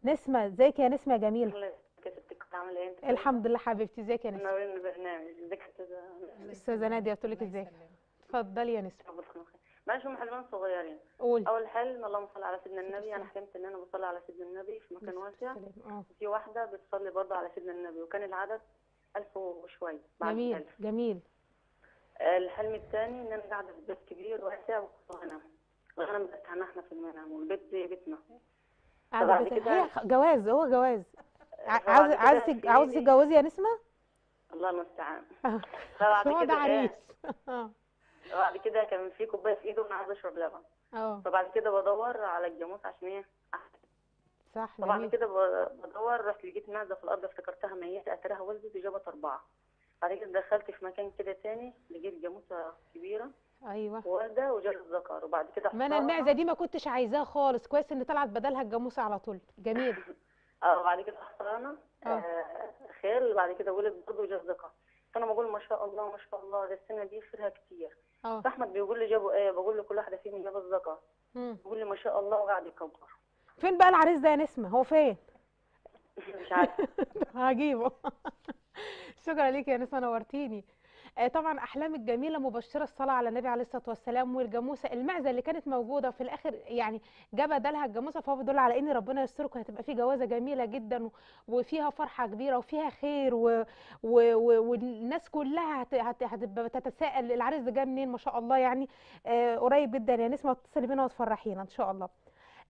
نسمه ازيك يا نسمه يا جميله الله كيف ستك عامله ايه انت الحمد لله حبيبتي ازيك يا نسمه منورين البرنامج ازيك يا استاذه استاذه ناديه قلت لك ازيك اتفضلي يا نسمه ربنا يخليك معلش هم حلوين صغيرين قولي اول حلم اللهم صل على سيدنا النبي انا حلمت ان انا بصلي على سيدنا النبي في مكان واسع سلام. اه في واحده بتصلي برضه على سيدنا النبي وكان العدد ألف وشوية بعد جميل ألف جميل الحلم الثاني ان انا قاعده في بيت كبير واسع وغنم الغنم بتاعنا احنا في المنام والبيت زي بيتنا قاعده فبعد بت- كده- هي خ- جواز هو جواز ع- فبعد عاوزه كده عاوزه في- تج- عاوزه تتجوزي يا نسمه الله المستعان آه. فبعد هو ده كده عريس اه بعد كده كان في كوبايه في ايده وانا عايزه اشرب لبن اه فبعد كده بدور على الجاموس عشان ايه صح فبعد جميل كده ب- بدور رحت لقيت معزه في الارض افتكرتها ميته اتريها ولدت وجابت اربعه بعد كده دخلت في مكان كده تاني لقيت جاموسه كبيره ايوه والده وجابت ذكر وبعد كده ما انا حصانة- المعزه دي ما كنتش عايزاها خالص كويس ان طلعت بدلها الجاموسه على طول جميل اه وبعد كده حصانه آه. آه خير وبعد كده ولد برضه وجاب ذكر فانا بقول ما شاء الله ما شاء الله ده السنه دي خيرها كتير اه فاحمد بيقول لي جابوا ايه بقول له كل واحده فيهم جابت ذكر مم. بيقول لي ما شاء الله وقاعد يكبر فين بقى العريس ده يا نسمه هو فين مش عارفه هجيبه شكرا ليك يا نسمه نورتيني آه، طبعا احلام الجميله مبشره الصلاه على النبي عليه الصلاه والسلام والجاموسه المعزه اللي كانت موجوده في الاخر يعني جاب بدلها الجاموسه فهو بيدل على ان ربنا يسترك وهتبقى في جوازه جميله جدا و- وفيها فرحه كبيره وفيها خير و... و... و... والناس كلها هت... هت... هتبقى تتساءل العريس ده جه منين ما شاء الله يعني آه قريب جدا يا نسمه واتصلي بينا وتفرحينا ان شاء الله